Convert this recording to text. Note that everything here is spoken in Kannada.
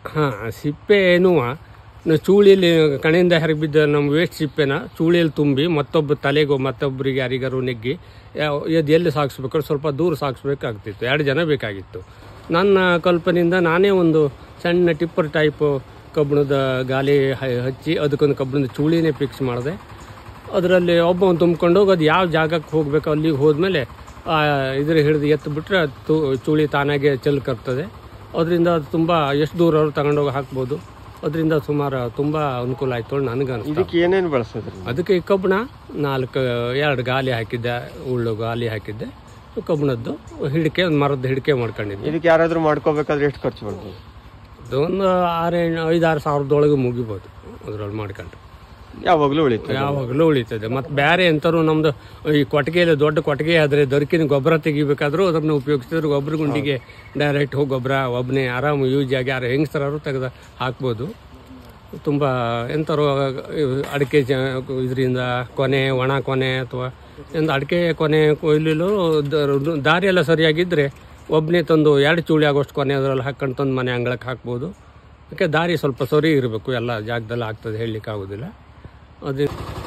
ಹಾಂ ಸಿಪ್ಪೆನೂ ಚೂಳಿಯಲ್ಲಿ ಕಣಿಯಿಂದ ಹೊರಗೆ ಬಿದ್ದ ನಮ್ಮ ವೇಸ್ಟ್ ಸಿಪ್ಪೆನ ಚೂಳಿಯಲ್ಲಿ ತುಂಬಿ ಮತ್ತೊಬ್ಬ ತಲೆಗೂ ಮತ್ತೊಬ್ಬರಿಗೆ ಯಾರಿಗಾರು ನೆಗ್ಗಿ ಯಾವ- ಅದು ಎಲ್ಲಿ ಸಾಗಿಸ್ಬೇಕಾದ್ರೆ ಸ್ವಲ್ಪ ದೂರ ಸಾಗಿಸ್ಬೇಕಾಗ್ತಿತ್ತು ಎರಡು ಜನ ಬೇಕಾಗಿತ್ತು ನನ್ನ ಕಲ್ಪನೆಯಿಂದ ನಾನೇ ಒಂದು ಸಣ್ಣ ಟಿಪ್ಪರ್ ಟೈಪ್ ಕಬ್ಬಿಣದ ಗಾಲಿ ಹ- ಹಚ್ಚಿ ಅದಕ್ಕೊಂದು ಕಬ್ಬಿಣದ ಚೂಳಿನೇ ಫಿಕ್ಸ್ ಮಾಡಿದೆ ಅದರಲ್ಲಿ ಒಬ್ಬ ತುಂಬ್ಕೊಂಡು ಹೋಗಿ ಅದು ಯಾವ ಜಾಗಕ್ಕೆ ಹೋಗಬೇಕು ಅಲ್ಲಿಗೆ ಹೋದ್ಮೇಲೆ ಆ, ಇದ್ರ ಹಿಡಿದು ಎತ್ತು ಬಿಟ್ಟರೆ ತು ಚೂಳಿ ತಾನಾಗೆ ಚೆಲ್ಕರ್ತದೆ ಅದರಿಂದ ಅದು ತುಂಬ ಎಷ್ಟು ದೂರ ಅವ್ರು ತಗೊಂಡೋಗಿ ಹಾಕ್ಬೋದು ಅದರಿಂದ ಸುಮಾರು ತುಂಬ ಅನುಕೂಲ ಆಯ್ತು ನನಗೆ ಅನಿಸ್ತು ಇದಕ್ಕೆ ಏನೇನು ಬಳಸಿದ್ರಿ ಅದಕ್ಕೆ ಈ ಕಬ್ಬಣ ನಾಲ್ಕು ಎರಡು ಗಾಲಿ ಹಾಕಿದ್ದೆ ಉಳ್ಳು ಗಾಲಿ ಹಾಕಿದ್ದೆ ಕಬ್ಬಣದ್ದು ಹಿಡಿಕೆ ಒಂದು ಮರದ ಹಿಡಿಕೆ ಮಾಡ್ಕೊಂಡಿದ್ದೆ ಇದಕ್ಕೆ ಯಾರಾದ್ರೂ ಮಾಡ್ಕೋಬೇಕಾದ್ರೆ ಎಷ್ಟು ಖರ್ಚು ಮಾಡ್ಬೋದು ಅದು ಒಂದು ಆರು ಐದಾರು ಸಾವಿರದೊಳಗೆ ಮುಗಿಬೋದು ಅದ್ರಲ್ಲಿ ಮಾಡ್ಕೊಂಡು ಯಾವಾಗಲೂ ಉಳಿತು ಯಾವಾಗಲೂ ಉಳಿತದೆ ಮತ್ತು ಬೇರೆ ಎಂಥರೂ ನಮ್ದು ಈ ಕೊಟ್ಟಿಗೆಯಲ್ಲಿ ದೊಡ್ಡ ಕೊಟ್ಟಿಗೆ ಆದರೆ ದೊರಕಿನ ಗೊಬ್ಬರ ತೆಗಿಬೇಕಾದ್ರೂ ಅದನ್ನು ಉಪಯೋಗಿಸಿದ್ರೆ ಗೊಬ್ಬರ ಗುಂಡಿಗೆ ಡೈರೆಕ್ಟ್ ಹೋಗಿ ಗೊಬ್ಬರ ಒಬ್ಬನೇ ಆರಾಮ ಯೂಸ್ ಆಗಿ ಯಾರು ಹೆಂಗಸರಾದ್ರು ತೆಗೆದು ಹಾಕ್ಬೋದು ತುಂಬ ಎಂಥರು ಅಡಿಕೆ ಜ ಇದರಿಂದ ಕೊನೆ ಒಣ ಕೊನೆ ಅಥವಾ ಎಂದು ಅಡಿಕೆ ಕೊನೆ ಕೊಯ್ಲಿಲು ದ- ದಾರಿ ಎಲ್ಲ ಸರಿಯಾಗಿದ್ದರೆ ಒಬ್ಬನೇ ತಂದು ಎರಡು ಚೂಳಿ ಆಗೋಷ್ಟು ಕೊನೆ ಅದರಲ್ಲಿ ಹಾಕ್ಕೊಂಡು ತಂದು ಮನೆ ಅಂಗಳಕ್ಕೆ ಹಾಕ್ಬೋದು ಅದಕ್ಕೆ ದಾರಿ ಸ್ವಲ್ಪ ಸರಿ ಇರಬೇಕು ಎಲ್ಲ ಜಾಗದಲ್ಲಿ ಆಗ್ತದೆ ಹೇಳಲಿಕ್ಕೆ ಆಗೋದಿಲ್ಲ ಅದೇ